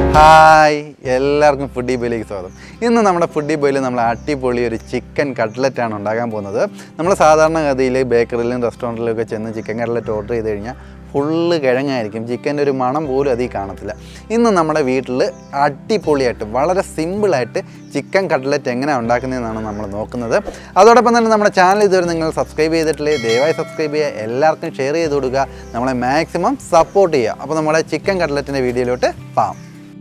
hi എല്ലാവർക്കും foodie ബോയിലേക്ക് സ്വാഗതം ഇന്ന് നമ്മുടെ ഫുഡി ബോയിൽ നമ്മൾ അടിപൊളി ഒരു ചിക്കൻ കട്ട്ലറ്റാണ് ഉണ്ടാക്കാൻ പോകുന്നത് നമ്മൾ സാധാരണഗതിയിൽ ബേക്കറിയിലും റെസ്റ്റോറൻറ്റിലും ഒക്കെ ചെന്ന് ചിക്കൻ കട്ട്ലറ്റ് ഓർഡർ ചെയ്ത് കഴിഞ്ഞാൽ ഫുള്ള് കിഴങ്ങായിരിക്കും ചിക്കൻ്റെ ഒരു മണം പോലും അതിൽ കാണത്തില്ല ഇന്ന് നമ്മുടെ വീട്ടിൽ അടിപൊളിയായിട്ട് വളരെ സിമ്പിളായിട്ട് ചിക്കൻ കട്ട്ലറ്റ് എങ്ങനെയാണ് ഉണ്ടാക്കുന്നതെന്നാണ് നമ്മൾ നോക്കുന്നത് അതോടൊപ്പം തന്നെ നമ്മുടെ ചാനൽ ഇതുവരെ നിങ്ങൾ സബ്സ്ക്രൈബ് ചെയ്തിട്ടില്ലേ ദയവായി സബ്സ്ക്രൈബ് ചെയ്യുക എല്ലാവർക്കും ഷെയർ ചെയ്ത് കൊടുക്കുക നമ്മളെ മാക്സിമം സപ്പോർട്ട് ചെയ്യുക അപ്പോൾ നമ്മുടെ ചിക്കൻ കട്ട്ലറ്റിൻ്റെ വീഡിയോയിലോട്ട് പാം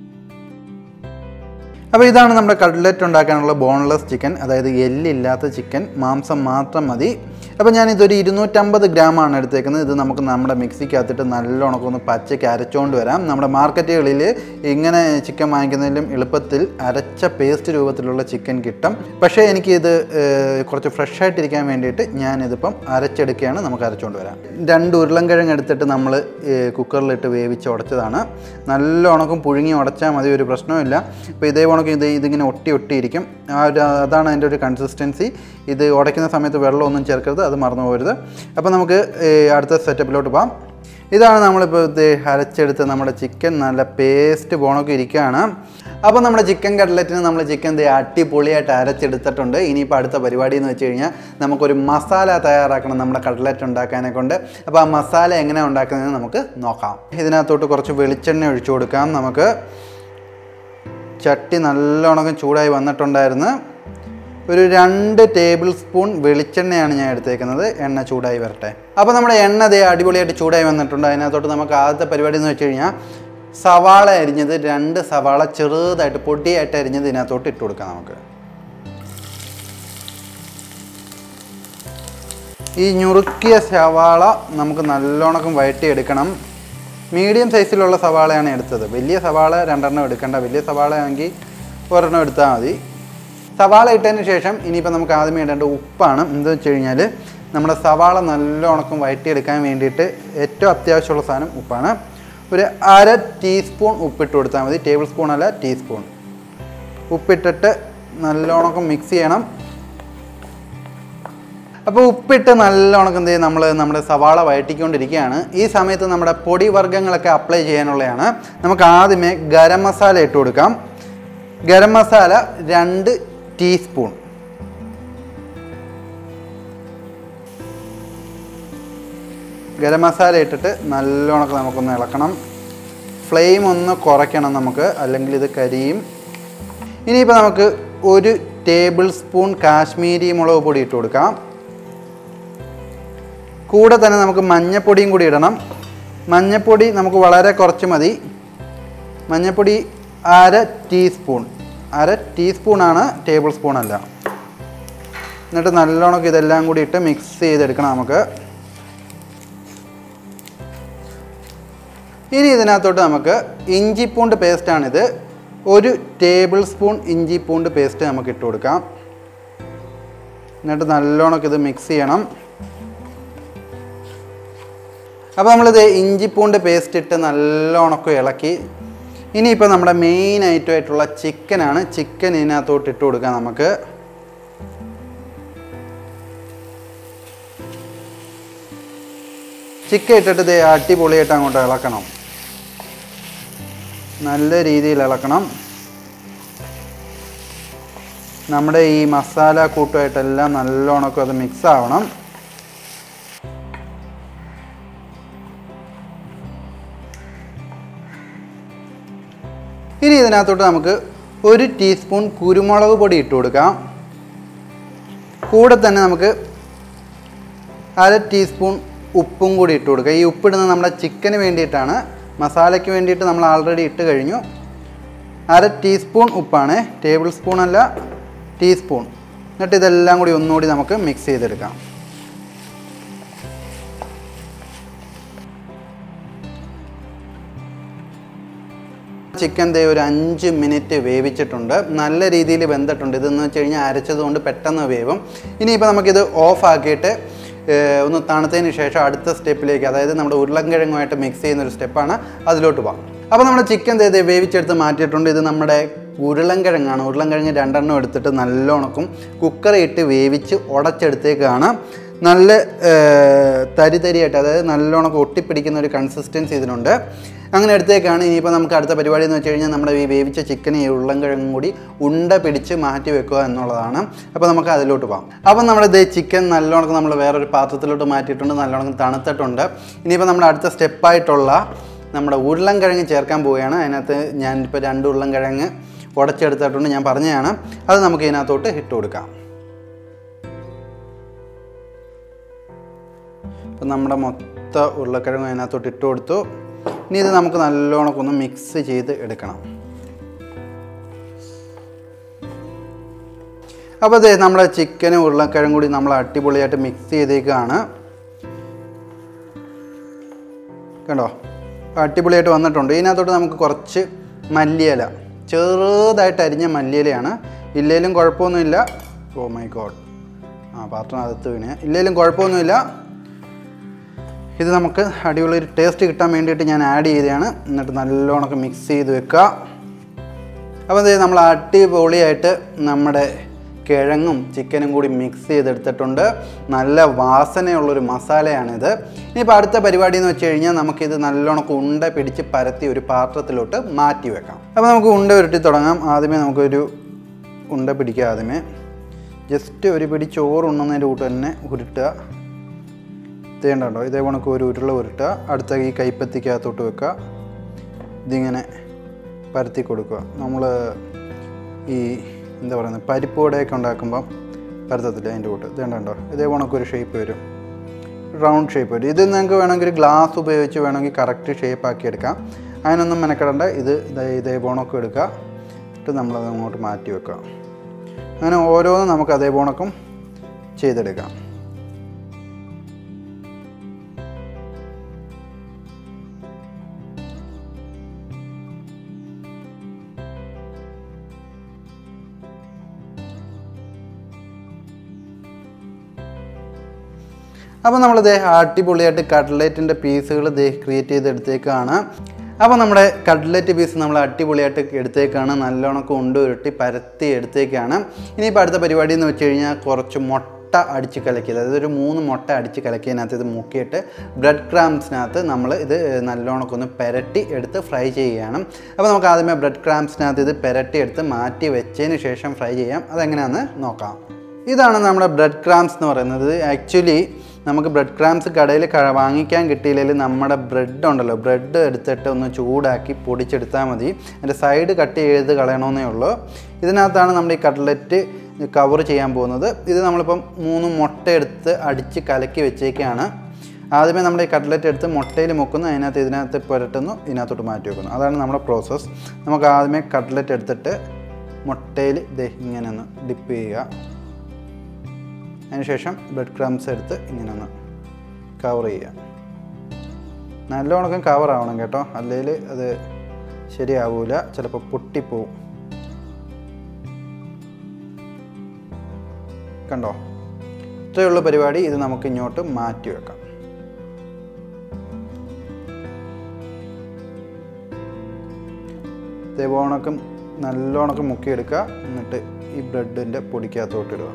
അപ്പോൾ ഇതാണ് നമ്മുടെ കട്ട്ലറ്റ് ഉണ്ടാക്കാനുള്ള ബോൺലെസ് ചിക്കൻ അതായത് എല്ലില്ലാത്ത ചിക്കൻ മാംസം മാത്രം മതി അപ്പോൾ ഞാനിതൊരു ഇരുന്നൂറ്റമ്പത് ഗ്രാമാണ് എടുത്തേക്കുന്നത് ഇത് നമുക്ക് നമ്മുടെ മിക്സിക്കകത്തിട്ട് നല്ലോണം ഒന്ന് പച്ചയ്ക്ക് അരച്ചുകൊണ്ട് വരാം നമ്മുടെ മാർക്കറ്റുകളിൽ ഇങ്ങനെ ചിക്കൻ വാങ്ങിക്കുന്നതിലും എളുപ്പത്തിൽ അരച്ച പേസ്റ്റ് രൂപത്തിലുള്ള ചിക്കൻ കിട്ടും പക്ഷേ എനിക്കിത് ഏഹ്, കുറച്ച് ഫ്രഷ് ആയിട്ടിരിക്കാൻ വേണ്ടിയിട്ട് ഞാനിതിപ്പം അരച്ചെടുക്കുകയാണ് നമുക്ക് അരച്ചുകൊണ്ട് വരാം രണ്ട് ഉരുളൻകിഴങ്ങ് എടുത്തിട്ട് നമ്മൾ കുക്കറിലിട്ട് വേവിച്ച് ഉടച്ചതാണ് നല്ല ഉണക്കും പുഴുങ്ങി ഉടച്ചാൽ മതി ഒരു പ്രശ്നവുമില്ല ഇപ്പോൾ ഇതേ ഉണക്കം ഇത് ഇതിങ്ങനെ ഒട്ടി ഒട്ടിയിരിക്കും ആ ഒരു അതാണ് അതിൻ്റെ ഒരു കൺസിസ്റ്റൻസി ഇത് ഉടയ്ക്കുന്ന സമയത്ത് വെള്ളമൊന്നും ചേർക്കരുത് അത് മറന്നു പോകരുത് അപ്പോൾ നമുക്ക് ഏ, അടുത്ത സെറ്റപ്പിലോട്ട് പോകാം ഇതാണ് നമ്മളിപ്പോൾ ഇത് അരച്ചെടുത്ത് നമ്മുടെ ചിക്കൻ നല്ല പേസ്റ്റ് പോണൊക്കെ ഇരിക്കുകയാണ് അപ്പോൾ നമ്മുടെ ചിക്കൻ കട്ട്ലറ്റിന് നമ്മൾ ചിക്കൻ ദേ അടിപൊളിയായിട്ട് അരച്ചെടുത്തിട്ടുണ്ട് ഇനിയിപ്പോൾ അടുത്ത പരിപാടി എന്ന് വെച്ച് കഴിഞ്ഞാൽ നമുക്കൊരു മസാല തയ്യാറാക്കണം നമ്മുടെ കട്ട്ലറ്റ് ഉണ്ടാക്കാനെ കൊണ്ട് അപ്പോൾ ആ മസാല എങ്ങനെ ഉണ്ടാക്കുന്നതെന്ന് നമുക്ക് നോക്കാം ഇതിനകത്തോട്ട് കുറച്ച് വെളിച്ചെണ്ണ ഒഴിച്ചു കൊടുക്കാം നമുക്ക് ചട്ടി നല്ലോണം ചൂടായി വന്നിട്ടുണ്ടായിരുന്നു ഒരു രണ്ട് ടേബിൾ സ്പൂൺ വെളിച്ചെണ്ണയാണ് ഞാൻ എടുത്തേക്കുന്നത് എണ്ണ ചൂടായി വരട്ടെ അപ്പോൾ നമ്മുടെ എണ്ണ ദേ അടിപൊളിയായിട്ട് ചൂടായി വന്നിട്ടുണ്ട് അതിനകത്തോട്ട് നമുക്ക് ആദ്യത്തെ പരിപാടി എന്ന് വെച്ച് കഴിഞ്ഞാൽ സവാള അരിഞ്ഞത് രണ്ട് സവാള ചെറുതായിട്ട് പൊടിയായിട്ട് അരിഞ്ഞത് ഇതിനകത്തോട്ട് ഇട്ട് കൊടുക്കാം നമുക്ക് ഈ ഞുറുക്കിയ സവാള നമുക്ക് നല്ലോണം വഴറ്റിയെടുക്കണം മീഡിയം സൈസിലുള്ള സവാളയാണ് എടുത്തത് വലിയ സവാള രണ്ടെണ്ണം എടുക്കണ്ട വലിയ സവാള ആണെങ്കിൽ ഒരെണ്ണം എടുത്താൽ മതി സവാള ഇട്ടതിന് ശേഷം ഇനിയിപ്പോൾ നമുക്ക് ആദ്യമേ ഇടേണ്ട ഉപ്പാണ് എന്താ വെച്ച് കഴിഞ്ഞാൽ നമ്മുടെ സവാള നല്ലോണം വഴറ്റിയെടുക്കാൻ വേണ്ടിയിട്ട് ഏറ്റവും അത്യാവശ്യമുള്ള സാധനം ഉപ്പാണ് ഒരു അര ടീസ്പൂൺ ഉപ്പിട്ട് കൊടുത്താൽ മതി ടേബിൾ സ്പൂൺ അല്ല ടീസ്പൂൺ ഉപ്പിട്ടിട്ട് നല്ലോണം മിക്സ് ചെയ്യണം അപ്പോൾ ഉപ്പിട്ട് നല്ലോണം എന്ത് ചെയ്യും നമ്മൾ നമ്മുടെ സവാള വഴറ്റിക്കൊണ്ടിരിക്കുകയാണ് ഈ സമയത്ത് നമ്മുടെ പൊടി വർഗ്ഗങ്ങളൊക്കെ അപ്ലൈ ചെയ്യാനുള്ളതാണ് നമുക്ക് ആദ്യമേ ഗരം മസാല ഇട്ട് കൊടുക്കാം ഗരം മസാല രണ്ട് ടീസ്പൂൺ ഗരം മസാല ഇട്ടിട്ട് നല്ലോണം നമുക്കൊന്ന് ഇളക്കണം ഫ്ലെയിം ഒന്ന് കുറയ്ക്കണം നമുക്ക് അല്ലെങ്കിൽ ഇത് കരിയും ഇനിയിപ്പോൾ നമുക്ക് ഒരു ടേബിൾ സ്പൂൺ കാശ്മീരി മുളക് പൊടി ഇട്ട് കൊടുക്കാം കൂടെ തന്നെ നമുക്ക് മഞ്ഞപ്പൊടിയും കൂടി ഇടണം മഞ്ഞപ്പൊടി നമുക്ക് വളരെ കുറച്ച് മതി മഞ്ഞപ്പൊടി അര ടീസ്പൂൺ അര ടീസ്പൂണാണ് ടേബിൾ സ്പൂൺ അല്ല എന്നിട്ട് നല്ലോണം ഇതെല്ലാം കൂടി ഇട്ട് മിക്സ് ചെയ്തെടുക്കണം നമുക്ക് ഇനി ഇതിനകത്തോട്ട് നമുക്ക് ഇഞ്ചിപ്പൂണ്ട് പേസ്റ്റാണിത് ഒരു ടേബിൾ സ്പൂൺ ഇഞ്ചിപ്പൂണ്ട് പേസ്റ്റ് നമുക്ക് ഇട്ട് കൊടുക്കാം എന്നിട്ട് നല്ലോണം ഇത് മിക്സ് ചെയ്യണം അപ്പോൾ നമ്മളിത് ഇഞ്ചിപ്പൂണ്ട് പേസ്റ്റ് ഇട്ട് നല്ലോണമൊക്കെ ഇളക്കി ഇനിയിപ്പോൾ നമ്മുടെ മെയിൻ ഐറ്റം ആയിട്ടുള്ള ചിക്കനാണ് ചിക്കൻ ഇതിനകത്തോട്ട് ഇട്ട് കൊടുക്കാം നമുക്ക് ചിക്കൻ ഇട്ടിട്ട് ഇത് അടിപൊളിയായിട്ട് അങ്ങോട്ട് ഇളക്കണം നല്ല രീതിയിൽ ഇളക്കണം നമ്മുടെ ഈ മസാല കൂട്ടുമായിട്ടെല്ലാം നല്ലോണമൊക്കെ അത് മിക്സ് ആവണം ഇനി ഇതിനകത്തോട്ട് നമുക്ക് ഒരു ടീസ്പൂൺ കുരുമുളക് പൊടി ഇട്ട് കൊടുക്കാം കൂടെ തന്നെ നമുക്ക് അര ടീസ്പൂൺ ഉപ്പും കൂടി ഇട്ട് കൊടുക്കുക ഈ ഉപ്പിടുന്നത് നമ്മുടെ ചിക്കന് വേണ്ടിയിട്ടാണ് മസാലയ്ക്ക് വേണ്ടിയിട്ട് നമ്മൾ ആൾറെഡി ഇട്ട് കഴിഞ്ഞു അര ടീസ്പൂൺ ഉപ്പാണ് ടേബിൾ സ്പൂൺ അല്ല ടീസ്പൂൺ എന്നിട്ട് ഇതെല്ലാം കൂടി ഒന്നുകൂടി നമുക്ക് മിക്സ് ചെയ്തെടുക്കാം ചിക്കൻ ദേ ഒരു അഞ്ച് മിനിറ്റ് വേവിച്ചിട്ടുണ്ട് നല്ല രീതിയിൽ വെന്തിട്ടുണ്ട് ഇതെന്ന് വെച്ച് കഴിഞ്ഞാൽ അരച്ചത് കൊണ്ട് പെട്ടെന്ന് വേവും ഇനിയിപ്പോൾ നമുക്കിത് ഓഫ് ആക്കിയിട്ട് ഏഹ്, ഒന്ന് തണുത്തതിന് ശേഷം അടുത്ത സ്റ്റെപ്പിലേക്ക് അതായത് നമ്മുടെ ഉരുളൻകിഴങ്ങുമായിട്ട് മിക്സ് ചെയ്യുന്ന ഒരു സ്റ്റെപ്പാണ് അതിലോട്ട് പോകാം അപ്പോൾ നമ്മുടെ ചിക്കൻ ദേ ദേ വേവിച്ചെടുത്ത് മാറ്റിയിട്ടുണ്ട് ഇത് നമ്മുടെ ഉരുളൻകിഴങ്ങാണ് ഉരുളൻകിഴങ്ങ് രണ്ടെണ്ണം എടുത്തിട്ട് നല്ലോണക്കും കുക്കറിൽ ഇട്ട് വേവിച്ച് ഉടച്ചെടുത്തേക്കാണ് നല്ല ഏർ, തരി തരിയായിട്ട് അതായത് നല്ലോണം ഒട്ടിപ്പിടിക്കുന്ന ഒരു കൺസിസ്റ്റൻസി ഇതിനുണ്ട് അങ്ങനെ എടുത്തേക്കാണ് ഇനിയിപ്പോൾ നമുക്ക് അടുത്ത പരിപാടി എന്ന് വെച്ച് കഴിഞ്ഞാൽ നമ്മുടെ ഈ വേവിച്ച ചിക്കൻ ഈ ഉരുളൻകിഴങ്ങും കൂടി ഉണ്ട പിടിച്ച് മാറ്റി വെക്കുക എന്നുള്ളതാണ് അപ്പോൾ നമുക്ക് അതിലോട്ട് പോകാം അപ്പം നമ്മുടെ ഇതേ ചിക്കൻ നല്ലോണം നമ്മൾ വേറൊരു പാത്രത്തിലോട്ട് മാറ്റിയിട്ടുണ്ട് നല്ലോണം തണുത്തിട്ടുണ്ട് ഇനിയിപ്പോൾ നമ്മുടെ അടുത്ത സ്റ്റെപ്പായിട്ടുള്ള നമ്മുടെ ഉരുളൻകിഴങ്ങ് ചേർക്കാൻ പോവുകയാണ് അതിനകത്ത് ഞാനിപ്പോൾ രണ്ട് ഉരുളൻകിഴങ്ങ് ഉടച്ചെടുത്തിട്ടുണ്ട് ഞാൻ പറഞ്ഞതാണ് അത് നമുക്ക് ഇതിനകത്തോട്ട് ഇട്ട് കൊടുക്കാം അപ്പം നമ്മുടെ മൊത്ത ഉരുളക്കിഴങ്ങ് അതിനകത്തോട്ട് ഇട്ട് കൊടുത്തു ഇനി ഇത് നമുക്ക് നല്ലോണം ഒന്ന് മിക്സ് ചെയ്ത് എടുക്കണം അപ്പോൾ അതെ നമ്മുടെ ചിക്കനും ഉരുളക്കിഴങ്ങും കൂടി നമ്മൾ അടിപൊളിയായിട്ട് മിക്സ് ചെയ്തേക്കാണ് കണ്ടോ അടിപൊളിയായിട്ട് വന്നിട്ടുണ്ട് ഇതിനകത്തോട്ട് നമുക്ക് കുറച്ച് മല്ലിയില ചെറുതായിട്ട് അരിഞ്ഞ മല്ലിയിലയാണ് ഇല്ലേലും കുഴപ്പമൊന്നുമില്ല ഓ മൈ ഗോഡ് ആ പാത്രത്തിനകത്ത് വീണ് ഇല്ലേലും കുഴപ്പമൊന്നുമില്ല ഇത് നമുക്ക് അടിപൊളി ഒരു ടേസ്റ്റ് കിട്ടാൻ വേണ്ടിയിട്ട് ഞാൻ ആഡ് ചെയ്തതാണ് എന്നിട്ട് നല്ലോണം മിക്സ് ചെയ്ത് വെക്കുക അപ്പോൾ ഇത് നമ്മൾ അടിപൊളിയായിട്ട് നമ്മുടെ കിഴങ്ങും ചിക്കനും കൂടി മിക്സ് ചെയ്തെടുത്തിട്ടുണ്ട് നല്ല വാസനയുള്ളൊരു മസാലയാണിത് ഇനിയിപ്പോൾ അടുത്ത പരിപാടി എന്ന് വെച്ച് കഴിഞ്ഞാൽ നമുക്കിത് നല്ലോണം ഉണ്ട പിടിച്ച് പരത്തി ഒരു പാത്രത്തിലോട്ട് മാറ്റി വെക്കാം അപ്പോൾ നമുക്ക് ഉണ്ട ഉരുട്ടി തുടങ്ങാം ആദ്യമേ നമുക്കൊരു ഉണ്ട പിടിക്കുക ആദ്യമേ ജസ്റ്റ് ഒരു പിടി ചോറ് ഉണ്ണുന്നതിൻ്റെ കൂട്ട് തന്നെ ഉരുട്ടുക ചെയ്യണ്ടോ ഇതേ കണക്ക് ഒരു ഉരുള ഉരുട്ടുക അടുത്ത ഈ കൈപ്പത്തിക്കകത്തോട്ട് വെക്കുക ഇതിങ്ങനെ പരത്തി കൊടുക്കുക നമ്മൾ ഈ എന്താ പറയുന്നത് പരിപ്പ് വടയൊക്കെ ഉണ്ടാക്കുമ്പം പരത്തത്തില്ല അതിൻ്റെ കൂട്ട് ഇത് കണ്ടോ ഇതേ കണക്കൊരു ഷേപ്പ് വരും റൗണ്ട് ഷേപ്പ് വരും ഇത് നിങ്ങൾക്ക് വേണമെങ്കിൽ ഗ്ലാസ് ഉപയോഗിച്ച് വേണമെങ്കിൽ കറക്റ്റ് ഷേപ്പ് ആക്കി എടുക്കാം അതിനൊന്നും മെനക്കെടണ്ട ഇത് ഇതേ ഇതേ പോണൊക്കെ എടുക്കുക എന്നിട്ട് നമ്മളത് അങ്ങോട്ട് മാറ്റി വെക്കുക അങ്ങനെ ഓരോന്നും നമുക്ക് അതേ പോണക്കും ചെയ്തെടുക്കാം അപ്പോൾ നമ്മൾ ദേ അടിപൊളിയായിട്ട് കട്ട്ലറ്റിൻ്റെ പീസുകൾ ദേ ക്രിയേറ്റ് ചെയ്തെടുത്തേക്കാണ് അപ്പോൾ നമ്മുടെ കട്ട്ലറ്റ് പീസ് നമ്മൾ അടിപൊളിയായിട്ട് എടുത്തേക്കാണ് നല്ലോണം കൊണ്ടുവരുട്ടി പരത്തി എടുത്തേക്കാണ് ഇനിയിപ്പോൾ അടുത്ത പരിപാടി എന്ന് വെച്ച് കഴിഞ്ഞാൽ കുറച്ച് മുട്ട അടിച്ച് കലക്കി അതായത് ഒരു മൂന്ന് മുട്ട അടിച്ച് കലക്കിയതിനകത്ത് ഇത് മുക്കിയിട്ട് ബ്രെഡ് ക്രാംസിനകത്ത് നമ്മൾ ഇത് നല്ലോണം ഒന്ന് പെരട്ടി എടുത്ത് ഫ്രൈ ചെയ്യുകയാണ് അപ്പോൾ നമുക്ക് ആദ്യമേ ബ്രെഡ് ക്രാംസിനകത്ത് ഇത് പെരട്ടി എടുത്ത് മാറ്റി വെച്ചതിന് ശേഷം ഫ്രൈ ചെയ്യാം അതെങ്ങനെയാണെന്ന് നോക്കാം ഇതാണ് നമ്മുടെ ബ്രെഡ് ക്രാംസ് എന്ന് പറയുന്നത് ആക്ച്വലി നമുക്ക് ബ്രെഡ് ക്രാംസ് കടയിൽ ക- വാങ്ങിക്കാൻ കിട്ടിയില്ലെങ്കിൽ നമ്മുടെ ബ്രെഡ് ഉണ്ടല്ലോ ബ്രെഡ് എടുത്തിട്ട് ഒന്ന് ചൂടാക്കി പൊടിച്ചെടുത്താൽ മതി അതിൻ്റെ സൈഡ് കട്ട് ചെയ്ത് കളയണമെന്നേ ഉള്ളൂ ഇതിനകത്താണ് നമ്മുടെ ഈ കട്ട്ലറ്റ് കവർ ചെയ്യാൻ പോകുന്നത് ഇത് നമ്മളിപ്പം മൂന്ന് മുട്ട എടുത്ത് അടിച്ച് കലക്കി വെച്ചേക്കാണ് ആദ്യമേ നമ്മുടെ ഈ കട്ട്ലറ്റ് എടുത്ത് മുട്ടയിൽ മുക്കുന്നു അതിനകത്ത് ഇതിനകത്ത് പുരട്ടുന്നു ഇതിനകത്തോട്ട് മാറ്റി വെക്കുന്നു അതാണ് നമ്മുടെ പ്രോസസ്സ് നമുക്ക് ആദ്യമേ കട്ട്ലറ്റ് എടുത്തിട്ട് മുട്ടയിൽ ദേ ഇങ്ങനെ ഒന്ന് ഡിപ്പ് ചെയ്യുക അതിനുശേഷം ബ്രെഡ് ക്രംസ് എടുത്ത് ഇങ്ങനെ ഒന്ന് കവർ ചെയ്യുക നല്ലോണം കവർ ആവണം കേട്ടോ അല്ലെങ്കിൽ അത് ശരിയാവൂല ചിലപ്പോൾ പൊട്ടിപ്പോവും കണ്ടോ ഇത്രയുള്ള പരിപാടി ഇത് നമുക്ക് ഇങ്ങോട്ട് മാറ്റി വെക്കാം ഇതേപോണക്കം നല്ലോണക്കം മുക്കിയെടുക്കുക എന്നിട്ട് ഈ ബ്രെഡിൻ്റെ പൊടിക്കകത്തോട്ട് ഇടുക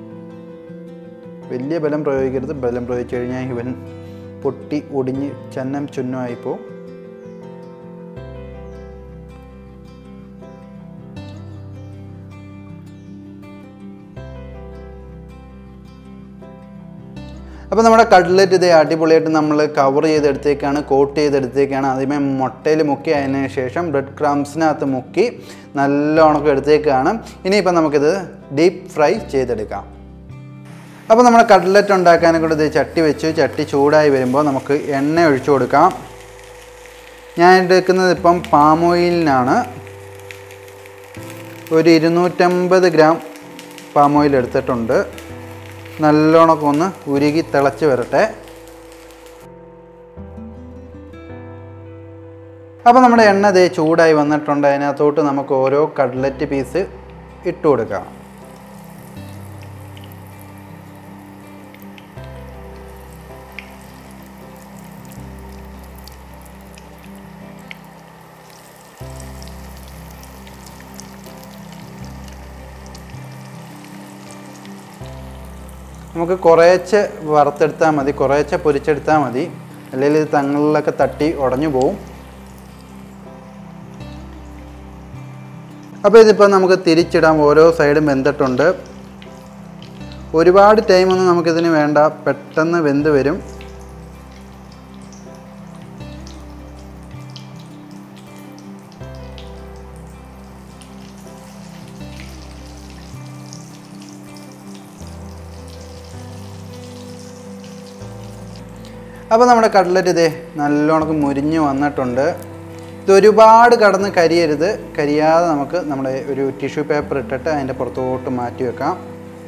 വലിയ ബലം പ്രയോഗിക്കരുത് ബലം പ്രയോഗിച്ചു കഴിഞ്ഞാൽ ഇവൻ പൊട്ടി ഒടിഞ്ഞ് ചന്നം ചുന്നമായി പോവും അപ്പോൾ നമ്മുടെ കട്ട്ലറ്റ് ഇത് അടിപൊളിയായിട്ട് നമ്മൾ കവർ ചെയ്തെടുത്തേക്കാണ് കോട്ട് ചെയ്തെടുത്തേക്കാണ് ആദ്യമേ മുട്ടയിൽ മുക്കി അതിന് ശേഷം ബ്രെഡ് ക്രംസിനകത്ത് മുക്കി നല്ലോണം എടുത്തേക്കാണ് ഇനിയിപ്പോൾ നമുക്കിത് ഡീപ്പ് ഫ്രൈ ചെയ്തെടുക്കാം അപ്പോൾ നമ്മൾ കട്ട്ലറ്റ് ഉണ്ടാക്കാനെ കൊണ്ട് ഇത് ചട്ടി വെച്ചു ചട്ടി ചൂടായി വരുമ്പോൾ നമുക്ക് എണ്ണ ഒഴിച്ചു കൊടുക്കാം ഞാൻ എടുക്കുന്നത് ഇപ്പം പാം ഓയിലിനാണ് ഒരു ഇരുന്നൂറ്റമ്പത് ഗ്രാം പാം ഓയിൽ എടുത്തിട്ടുണ്ട് നല്ലോണം ഒന്ന് ഉരുകി തിളച്ച് വരട്ടെ അപ്പോൾ നമ്മുടെ എണ്ണ ദേ ചൂടായി വന്നിട്ടുണ്ട് അതിനകത്തോട്ട് നമുക്ക് ഓരോ കട്ട്ലറ്റ് പീസ് ഇട്ട് കൊടുക്കാം നമുക്ക് കുറേശ്ശെ വറുത്തെടുത്താൽ മതി കുറേശ്ശെ പൊരിച്ചെടുത്താൽ മതി അല്ലെങ്കിൽ ഇത് തങ്ങളിലൊക്കെ തട്ടി ഉടഞ്ഞു പോവും അപ്പോൾ ഇതിപ്പോൾ നമുക്ക് തിരിച്ചിടാം ഓരോ സൈഡും വെന്തിട്ടുണ്ട് ഒരുപാട് ടൈമൊന്നും നമുക്കിതിന് വേണ്ട പെട്ടെന്ന് വെന്ത് വരും അപ്പോൾ നമ്മുടെ കട്ട്ലറ്റ് ഇതേ നല്ലോണം മുരിഞ്ഞ് വന്നിട്ടുണ്ട് ഇത് ഒരുപാട് കടന്ന് കരിയരുത് കരിയാതെ നമുക്ക് നമ്മുടെ ഒരു ടിഷ്യൂ പേപ്പർ ഇട്ടിട്ട് അതിൻ്റെ പുറത്തോട്ട് മാറ്റി വെക്കാം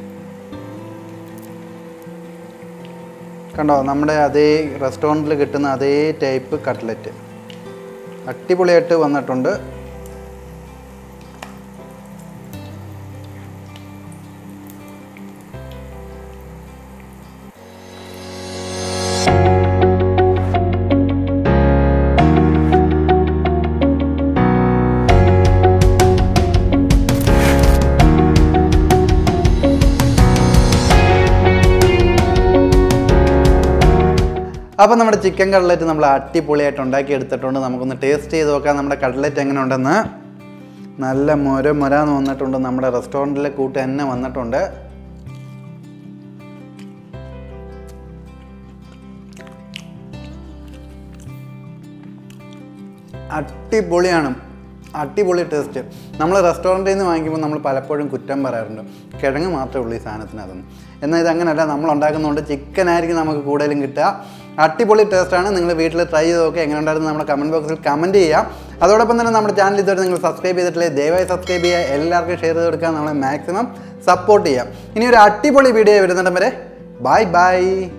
കണ്ടോ നമ്മുടെ അതേ റെസ്റ്റോറൻറ്റിൽ കിട്ടുന്ന അതേ ടൈപ്പ് കട്ട്ലറ്റ് അടിപൊളിയായിട്ട് വന്നിട്ടുണ്ട് അപ്പോൾ നമ്മുടെ ചിക്കൻ കട്ട്ലറ്റ് നമ്മൾ അടിപൊളിയായിട്ട് ഉണ്ടാക്കി എടുത്തിട്ടുണ്ട് നമുക്കൊന്ന് ടേസ്റ്റ് ചെയ്ത് നോക്കാം നമ്മുടെ കട്ട്ലറ്റ് എങ്ങനെ ഉണ്ടെന്ന് നല്ല മൊര മൊരാന്ന് വന്നിട്ടുണ്ട് നമ്മുടെ റെസ്റ്റോറൻറ്റിലെ കൂട്ട് തന്നെ വന്നിട്ടുണ്ട് അടിപൊളിയാണ് അടിപൊളി ടേസ്റ്റ് നമ്മൾ റെസ്റ്റോറൻറ്റിൽ നിന്ന് വാങ്ങിക്കുമ്പോൾ നമ്മൾ പലപ്പോഴും കുറ്റം പറയാറുണ്ട് കിഴങ്ങ് മാത്രമേ ഉള്ളൂ ഈ സാധനത്തിനകത്ത് എന്നാൽ ഇത് അങ്ങനെയല്ല നമ്മൾ ഉണ്ടാക്കുന്നതുകൊണ്ട് ചിക്കൻ ആയിരിക്കും നമുക്ക് കൂടുതലും കിട്ടുക അടിപൊളി ടേസ്റ്റാണ് നിങ്ങൾ വീട്ടിൽ ട്രൈ ചെയ്ത് നോക്കുക എങ്ങനെ ഉണ്ടായിരുന്നു നമ്മുടെ കമൻറ്റ് ബോക്സിൽ കമൻറ്റ് ചെയ്യാം അതോടൊപ്പം തന്നെ നമ്മുടെ ചാനൽ ഇതുവരെ നിങ്ങൾ സബ്സ്ക്രൈബ് ചെയ്തിട്ടില്ലേ ദയവായി സബ്സ്ക്രൈബ് ചെയ്യുക എല്ലാവർക്കും ഷെയർ ചെയ്ത് കൊടുക്കുക നമ്മളെ മാക്സിമം സപ്പോർട്ട് ചെയ്യാം ഇനി ഒരു അടിപൊളി വീഡിയോ വരുന്നിടം വരെ ബൈ ബൈ